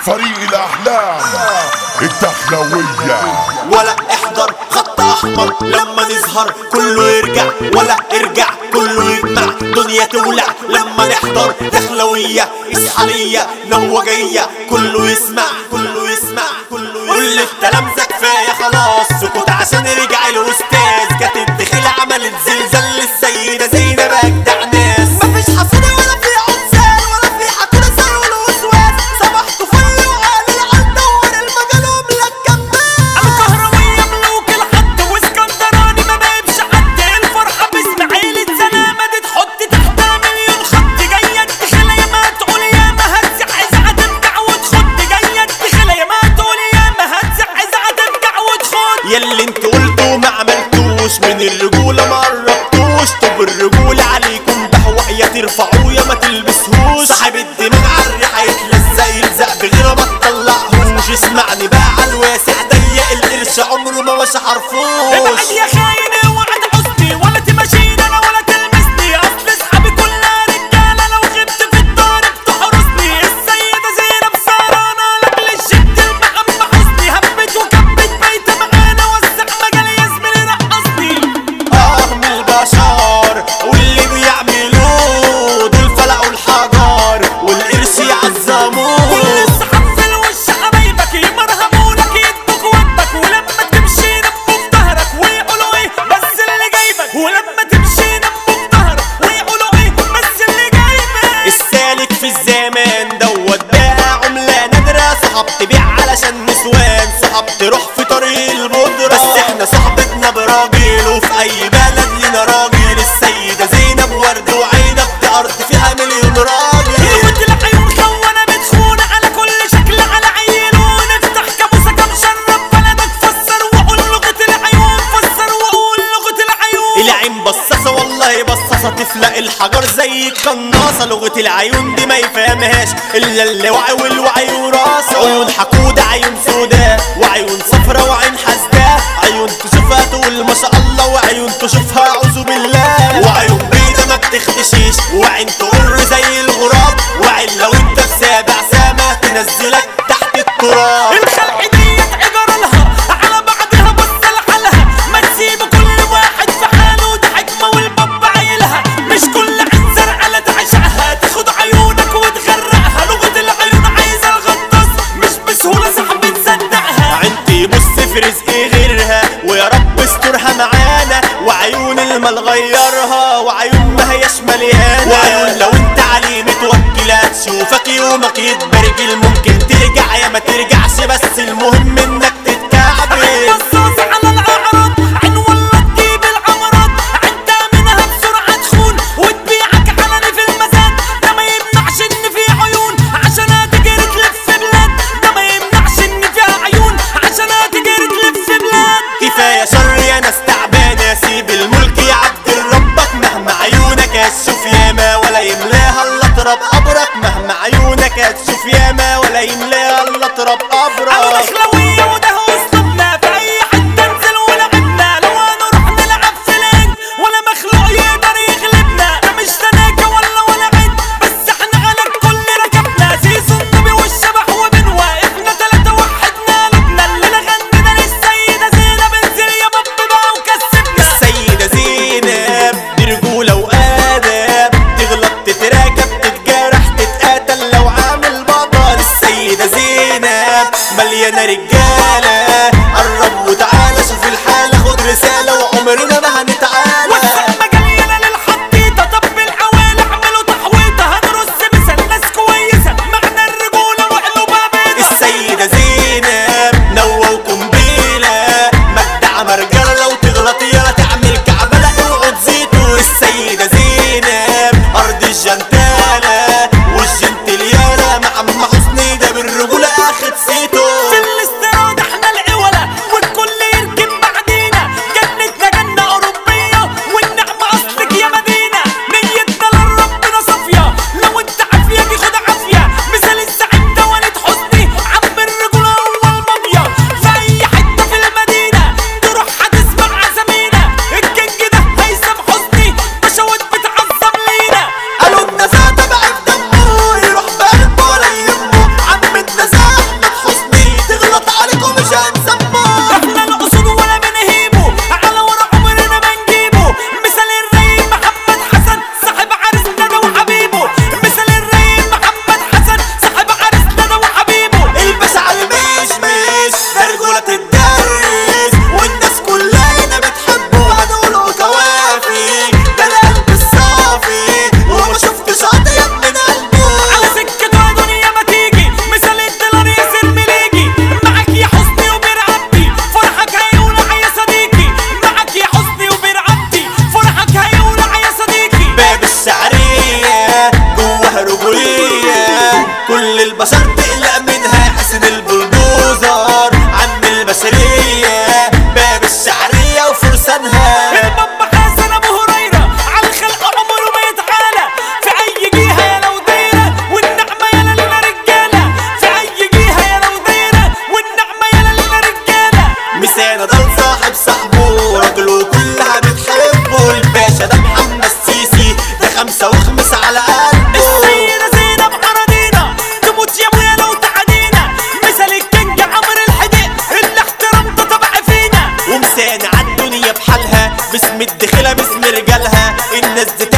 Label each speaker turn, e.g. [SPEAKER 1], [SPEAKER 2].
[SPEAKER 1] فريق الأحلام الدخلوية
[SPEAKER 2] ولا احضر خط احمر لما نظهر كله يرجع ولا ارجع كله يجمع دنيا تولع لما نحضر دخلوية اسحارية نوجية كله يسمع كله يسمع كله يسمع كل التلامذة كفاية خلاص سكوت عشان رجع الاستاذ جت الدخيل عملت زلزال للسيدة زينب اجدع ناس مفيش حصانة ولا في عزال ولا في حقنا سر ولا وسواس صبحت فل وقال العال دور المجال وملك كمان
[SPEAKER 3] الكهروية ملوك الحد واسكندراني ما بيبش حد الفرحة باسماعيل السلامة دي تحط تحتها مليون خط جاية تخلى يا ما تقول يا ما هتزع إذا ترجع وتخد جاية تخلى يا ما تقول يا ما هتزع إذا ترجع وتخد
[SPEAKER 2] ياللي انت قلته ما عملتوش من الرجولة ما قربتوش طب الرجولة عليكم بهوأ يا ترفعوه يا ما تلبسهوش صاحب الدماغ على الريحة يتلزق يلزق بغيره ما تطلعهوش اسمعني بقى على الواسع ضيق القرش عمره ما مشى حرفوش
[SPEAKER 3] ابعد يا خاين اوعى تحسني ولا تمشيني انا ولا تلمسني اصل اصحابي كلها رجاله لو غبت في الدار بتحرسني السيده زينب سهرانه لاجل الجد المحمد حسني هبت وكبت بيت معانا وسع مجال يا زميلي رقصني
[SPEAKER 2] اه من البشر واللي بيعملوه دول فلقوا الحجر والقرش يعظموه
[SPEAKER 3] كل الصحاب في الوش حبايبك يمرهمولك يدوك وجبك ولما تمشي نمو في ظهرك ويقولوا ايه بس اللي جايبك ولما تمشي نمو في ظهرك ويقولوا ايه بس اللي جايبك
[SPEAKER 2] السالك في الزمان دوت بقى عملة نادرة صحاب تبيع علشان نسوان صحاب تروح في طريق البودرة بس احنا صحبتنا براجل وفي اي بلد لينا راجل السيدة زينب ورد وعنب دي ارض فيها مليون راجل
[SPEAKER 3] لغة العيون خونة بتخون على كل شكل على عيل ونفتح كابوسة كم شرب بلدك فسر وقول لغة العيون فسر وقول لغة العيون
[SPEAKER 2] العين بصاصة والله بصاصة تفلق الحجر زي القناصة لغة العيون دي ما يفهمهاش إلا اللي وعي والوعي وراسه عيون حقودة عيون سوداء وعيون صفرا وعين حسداء عيون تشوفها تقول ما شاء الله وعيون تشوفها أعوذ بالله وعيون بيضة ما بتختشيش وعين تقر زي الغراب وعين لو انت في سابع سما تنزلك تحت التراب
[SPEAKER 3] الخلق ديت عبارة لها على بعضها بص لحالها ما تسيب كل واحد في حاله ده حكمة والباب عيلها مش كل عين زرقاء تعشقها تاخد عيونك وتغرقها لغة العيون عايزة الغطاس مش بسهولة صاحبي تصدقها
[SPEAKER 2] عندي بص في رزقي غيرها ويا رب استرها معانا وعيون المال غيرها وعيون ما هياش مليانة وعيون لو انت عليه متوكلة تشوفك يومك يتبرجل ممكن ترجع يا ما ترجعش بس المهم انك تتكعبل
[SPEAKER 3] بصاص على الاعراض عين ولا تجيب العمرات انت منها بسرعه تخون وتبيعك علني في المزاد ده ما يمنعش ان في عيون عشان تجري تلف بلاد ده ما يمنعش ان فيها عيون عشان تجري تلف بلاد
[SPEAKER 2] كفاية شر يا ناس تعبانة سيب الملك يعدل ربك مهما عيونك هتشوف ياما ولا يملاها الا تراب قبرك مهما عيونك هتشوف ياما ولا يملاها الا تراب قبرك
[SPEAKER 3] الدخلوية وده هو اسلوبنا في اي حتة ننزل ولعبنا لو هنروح نلعب في لين ولا مخلوق يقدر يغلبنا ده مش تناكة ولا ولا عين بس احنا على الكل ركبنا زيزو النبي والشبح وبنوا احنا تلاتة وحدنا قلبنا الليلة غنينا للسيدة زينب انزل يا باب بقى وكسبنا
[SPEAKER 2] السيدة زينب دي رجولة وآداب تغلط تتراكب تتجرح تتقاتل لو عامل بطل السيدة زينب مليانة رجالة قرب وتعالى شوف الحالة خد رسالة وعمرنا ما هنتعالى
[SPEAKER 3] والسلمى جاية للحطيطة طب الحوالي اعملوا تحويطة هنرص مثل ناس كويسة معنى الرجولة وقلوبها بيضة
[SPEAKER 2] السيدة زينب نوى وقنبيلة مجدع مرجلة لو تغلط يلا تعمل كعبة لا اوعوا تزيدوا السيدة زينب أرض الجنتالة والجنتليانة مع عم حسني ده بالرجولة أخد سيتو
[SPEAKER 3] في الاستيراد احنا العولة والكل يركب بعدينا جنتنا جنة أوروبية
[SPEAKER 2] منها حسن البلدوزر عم البشرية باب الشعرية وفرسانها
[SPEAKER 3] البابا حسن ابو هريره على الخلق عمره ما يتعالى في اي جهه يا لو دايره والنعمه يا لنا رجاله في اي جهه يا لو دايره والنعمه يا لنا رجاله
[SPEAKER 2] مسانة ده صاحب صاحبه راجله كلها بتحبه الباشا ده محمد السيسي ده خمسة وخمس على قلبه
[SPEAKER 3] السيدة زينب أراضينا تموت يا ابويا لو تعدينا مثل الكنج عمرو الحديق اللي احترمته طبع فينا
[SPEAKER 2] ومسانة عالدنيا بحالها باسم الدخلة باسم رجالها الناس دي